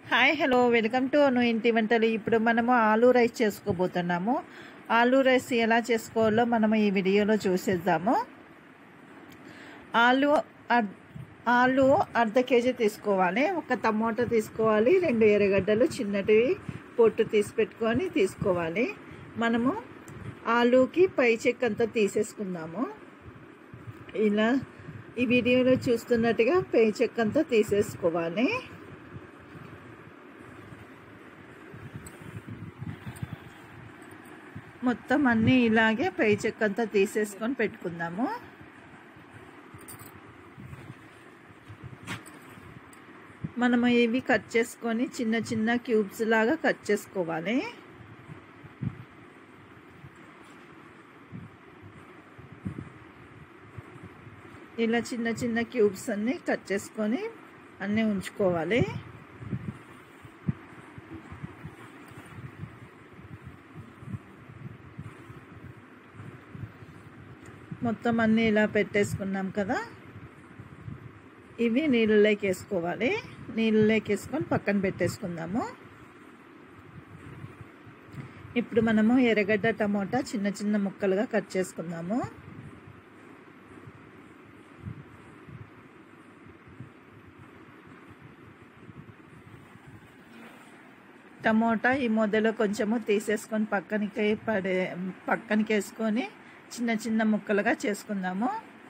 hi hello welcome to Anu ఇంటి వంటలు ఇప్పుడు మనము ఆలూ రైస్ చేసుకోబోతున్నాము ఆలూ రైస్ ఎలా చేసుకోవాలో మనము ఈ వీడియోలో చూసేద్దాము ఆలు అర్- ఆలు అర్ధ కేజీ తీసుకోవాలి ఒక టమోటా తీసుకోవాలి రెండు ఎర్రగడ్డలు చిన్నటివి పొట్టు తీసి పెట్టుకొని తీసుకోవాలి మనము ఆలూకి పై చెక్ అంతా తీసేసుకుందాము ఇలా ఈ వీడియోలో చూస్తున్నట్టుగా పై చెక్ అంతా తీసేసుకోవాలి మొత్తం అన్నీ ఇలాగే పై చెక్ అంతా తీసేసుకొని పెట్టుకుందాము మనము ఇవి కట్ చేసుకొని చిన్న చిన్న క్యూబ్స్ లాగా కట్ చేసుకోవాలి ఇలా చిన్న చిన్న క్యూబ్స్ అన్నీ కట్ చేసుకొని అన్నీ ఉంచుకోవాలి మొత్తం అన్నీ ఇలా పెట్టేసుకున్నాం కదా ఇవి నీళ్ళలోకి వేసుకోవాలి నీళ్ళలోకి వేసుకొని పక్కన పెట్టేసుకుందాము ఇప్పుడు మనము ఎర్రగడ్డ టమోటా చిన్న చిన్న ముక్కలుగా కట్ చేసుకుందాము టమోటా ఈ మొదలు కొంచెము తీసేసుకొని పక్కనికి పడే పక్కనికి వేసుకొని చిన్న చిన్న ముక్కలుగా చేసుకుందాము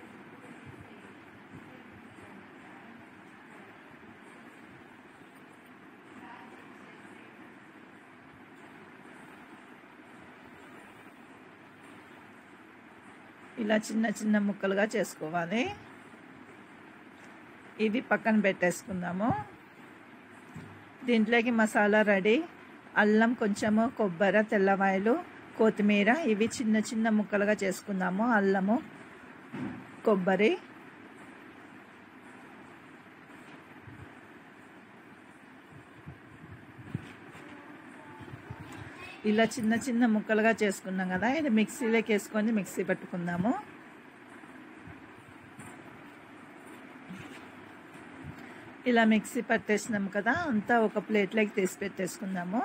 ఇలా చిన్న చిన్న ముక్కలుగా చేసుకోవాలి ఇవి పక్కన పెట్టేసుకుందాము దీంట్లోకి మసాలా రెడీ అల్లం కొంచెము కొబ్బరి తెల్లవాయలు కొత్తిమీర ఇవి చిన్న చిన్న ముక్కలుగా చేసుకుందాము అల్లము కొబ్బరి ఇలా చిన్న చిన్న ముక్కలుగా చేసుకున్నాం కదా ఇది మిక్సీలోకి వేసుకొని మిక్సీ పెట్టుకుందాము ఇలా మిక్సీ పట్టేసినాం కదా అంతా ఒక ప్లేట్లోకి తీసి పెట్టేసుకుందాము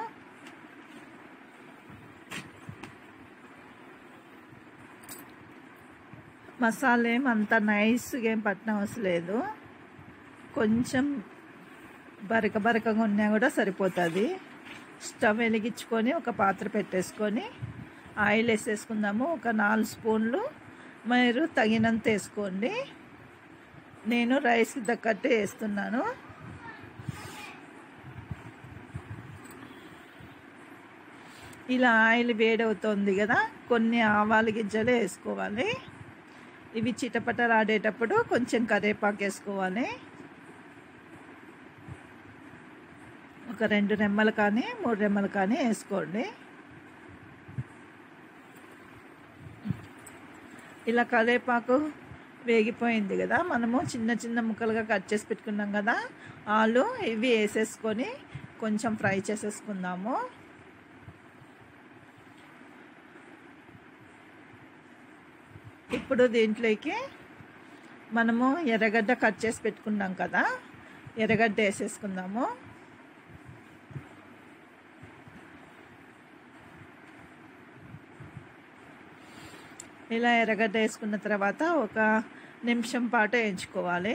మసాలా ఏం అంత నైస్గా ఏం పట్టిన అవసరం లేదు కొంచెం బరక బరకగా ఉన్నా కూడా సరిపోతుంది స్టవ్ వెలిగించుకొని ఒక పాత్ర పెట్టేసుకొని ఆయిల్ వేసేసుకుందాము ఒక నాలుగు స్పూన్లు మీరు తగినంత వేసుకోండి నేను రైస్కి తగ్గట్టు వేస్తున్నాను ఇలా ఆయిల్ వేడవుతుంది కదా కొన్ని ఆవాలు గింజలు వేసుకోవాలి ఇవి చిటపటలాడేటప్పుడు కొంచెం కరివేపాకు వేసుకోవాలి ఒక రెండు రెమ్మలు కానీ మూడు రెమ్మలు కానీ వేసుకోండి ఇలా కరివేపాకు వేగిపోయింది కదా మనము చిన్న చిన్న ముక్కలుగా కట్ చేసి పెట్టుకున్నాం కదా ఆలు ఇవి వేసేసుకొని కొంచెం ఫ్రై చేసేసుకుందాము ఇప్పుడు దీంట్లోకి మనము ఎర్రగడ్డ కట్ చేసి పెట్టుకున్నాం కదా ఎర్రగడ్డ వేసేసుకుందాము ఇలా ఎర్రగడ్డ వేసుకున్న తర్వాత ఒక నిమిషం పాటు వేయించుకోవాలి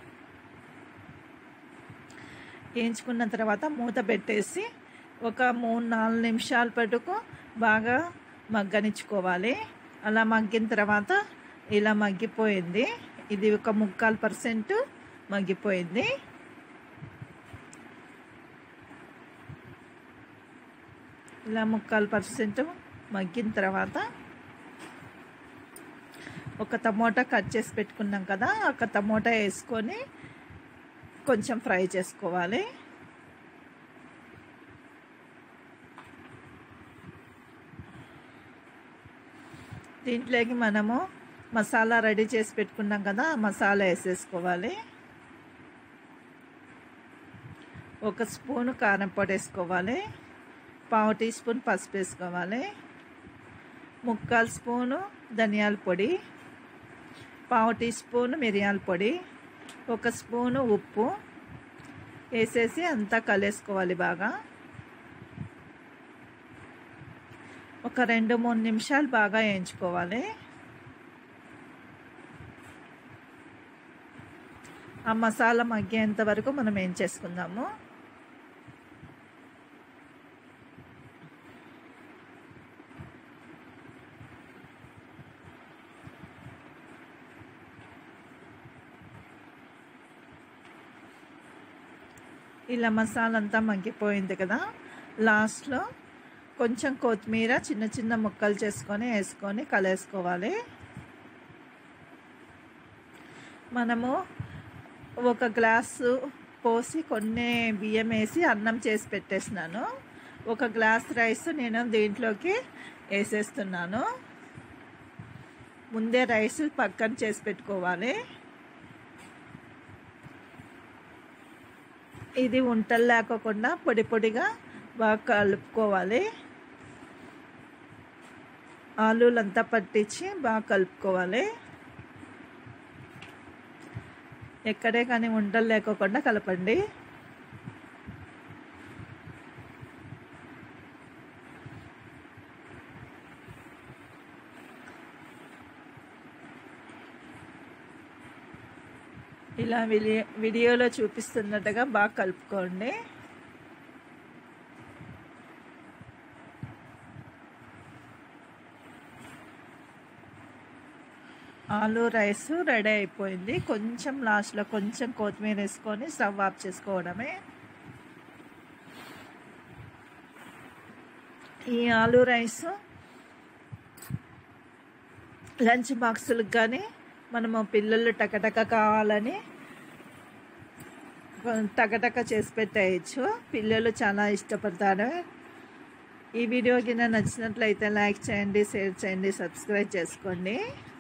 వేయించుకున్న తర్వాత మూత పెట్టేసి ఒక మూడు నాలుగు నిమిషాల పట్టుకు బాగా మగ్గనిచ్చుకోవాలి అలా మగ్గిన తర్వాత ఇలా మగ్గిపోయింది ఇది ఒక ముక్కాలు పర్సెంట్ మగ్గిపోయింది ఇలా ముక్కాలు పర్సెంట్ మగ్గిన తర్వాత ఒక టమోటా కట్ చేసి పెట్టుకున్నాం కదా ఒక టమోటా వేసుకొని కొంచెం ఫ్రై చేసుకోవాలి దీంట్లోకి మనము మసాలా రెడీ చేసి పెట్టుకున్నాం కదా ఆ మసాలా వేసేసుకోవాలి ఒక స్పూను కారం పొడి వేసుకోవాలి పావు టీ స్పూన్ పసుపు వేసుకోవాలి ముక్కాలు స్పూను ధనియాల పొడి పావు టీ స్పూన్ మిరియాల పొడి ఒక స్పూను ఉప్పు వేసేసి అంతా కలిసుకోవాలి బాగా ఒక రెండు మూడు నిమిషాలు బాగా వేయించుకోవాలి ఆ మసాలా మగ్గేంత వరకు మనం ఏం చేసుకుందాము ఇలా మసాలా అంతా మగ్గిపోయింది కదా లాస్ట్లో కొంచెం కొత్తిమీర చిన్న చిన్న ముక్కలు చేసుకొని వేసుకొని కలేసుకోవాలి మనము ఒక గ్లాసు పోసి కొన్ని బియ్యం వేసి అన్నం చేసి పెట్టేసినాను ఒక గ్లాస్ రైస్ నేను దీంట్లోకి వేసేస్తున్నాను ముందే రైస్ పక్కన చేసి పెట్టుకోవాలి ఇది ఉంటలు లేకోకుండా పొడి పొడిగా బాగా కలుపుకోవాలి ఆలూలంతా పట్టించి బాగా కలుపుకోవాలి ఎక్కడే కానీ ఉండలు లేకోకుండా కలపండి ఇలా వీడియోలో చూపిస్తున్నట్టుగా బాగా కలుపుకోండి ఆలు రైస్ రెడీ అయిపోయింది కొంచెం లాస్ట్లో కొంచెం కొత్తిమీర వేసుకొని స్టవ్ ఆఫ్ చేసుకోవడమే ఈ ఆలు రైస్ లంచ్ బాక్సులకు కానీ మనము పిల్లలు టకటక కావాలని టకటక చేసి పెట్టేయచ్చు పిల్లలు చాలా ఇష్టపడతారు ఈ వీడియో కింద నచ్చినట్లయితే లైక్ చేయండి షేర్ చేయండి సబ్స్క్రైబ్ చేసుకోండి